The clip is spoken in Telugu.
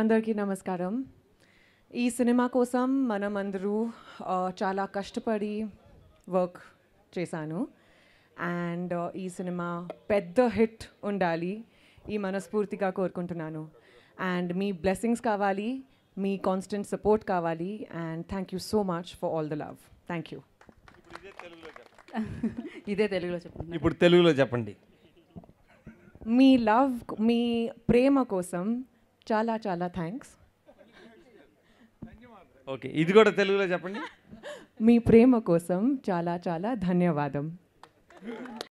అందరికీ నమస్కారం ఈ సినిమా కోసం మనం అందరూ ఆ, చాలా కష్టపడి వర్క్ చేశాను అండ్ ఈ సినిమా పెద్ద హిట్ ఉండాలి ఈ మనస్ఫూర్తిగా కోరుకుంటున్నాను అండ్ మీ బ్లెస్సింగ్స్ కావాలి మీ కాన్స్టెంట్ సపోర్ట్ కావాలి and thank you so much for all the love thank you ఇదే తెలుగులో చెప్పండి ఇప్పుడు తెలుగులో చెప్పండి మీ లవ్ మీ ప్రేమ కోసం చాలా చాలా థ్యాంక్స్ ఓకే ఇది కూడా తెలుగులో చెప్పండి మీ ప్రేమ కోసం చాలా చాలా ధన్యవాదం